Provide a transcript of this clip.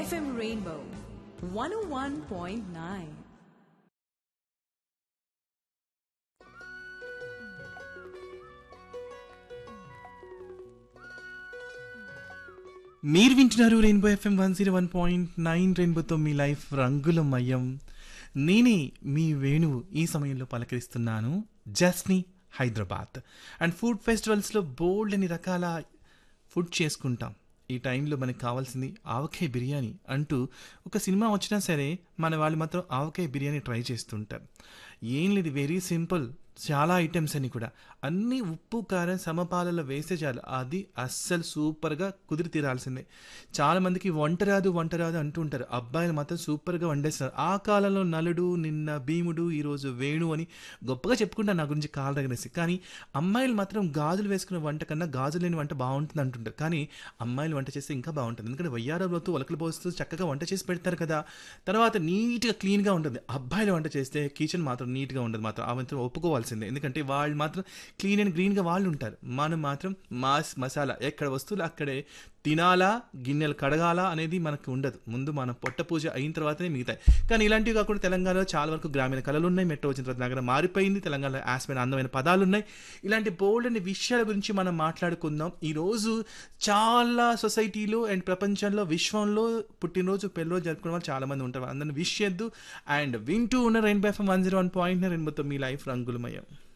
FM Rainbow 101.9. మీరు వింటున్నారు rainbow FM one zero one point nine రెయిన్బోతో మీ లైఫ్ రంగులమయం నేనే మీ వేణువు ఈ సమయంలో పలకరిస్తున్నాను జస్ని హైదరాబాద్ అండ్ ఫుడ్ ఫెస్టివల్స్లో బోల్డ్ అని రకాల ఫుడ్ చేసుకుంటాం ఈ టైంలో మనకు కావాల్సింది ఆవకాయ బిర్యానీ అంటూ ఒక సినిమా వచ్చినా సరే మన వాళ్ళు మాత్రం ఆవకాయ బిర్యానీ ట్రై చేస్తుంటారు ఏం లేదు వెరీ సింపుల్ చాలా ఐటమ్స్ అని కూడా అన్ని ఉప్పు కారం సమపాలలో వేస్తే చాలు అది అస్సలు సూపర్గా కుదిరి తీరాల్సిందే చాలా మందికి వంట రాదు వంట రాదు అంటూ ఉంటారు అబ్బాయిలు మాత్రం సూపర్గా వండేస్తారు ఆ కాలంలో నలుడు నిన్న భీముడు ఈరోజు వేణు అని గొప్పగా చెప్పుకుంటారు నా గురించి కాలు దగ్గరేసి కానీ అమ్మాయిలు మాత్రం గాజులు వేసుకునే వంట కన్నా గాజులు లేని వంట బాగుంటుంది అంటుంటారు కానీ అమ్మాయిలు వంట చేస్తే ఇంకా బాగుంటుంది ఎందుకంటే వయ్యారంలోతూ ఒలకలు పోస్తూ చక్కగా వంట చేసి పెడతారు కదా తర్వాత నీట్గా క్లీన్గా ఉంటుంది అబ్బాయిలు వంట చేస్తే కిచెన్ మాత్రం నీట్గా ఉండదు మాత్రం ఆ మాత్రం ఒప్పుకోవాల్సిందే ఎందుకంటే వాళ్ళు మాత్రం క్లీన్ అండ్ గ్రీన్గా వాళ్ళు ఉంటారు మనం మాత్రం మాస్ మసాలా ఎక్కడ వస్తువులు అక్కడే తినాలా గిన్నెలు కడగాలా అనేది మనకు ఉండదు ముందు మన పొట్ట పూజ అయిన తర్వాతనే మిగతాయి కానీ ఇలాంటివి కాకుండా తెలంగాణలో చాలా వరకు గ్రామీణ కళలు ఉన్నాయి మెట్రో వచ్చిన తర్వాత నగరం మారిపోయింది తెలంగాణలో యాస్మైన అందమైన పదాలు ఉన్నాయి ఇలాంటి బోల్డ్ అనే విషయాల గురించి మనం మాట్లాడుకుందాం ఈరోజు చాలా సొసైటీలో అండ్ ప్రపంచంలో విశ్వంలో పుట్టినరోజు పెళ్ళిరోజు జరుపుకునే వాళ్ళు చాలా మంది ఉంటారు అందరిని విష్ చేద్దు అండ్ వింటూ ఉన్న rainbow one zero one point రెయిన్బోతో మీ లైఫ్ రంగులమయం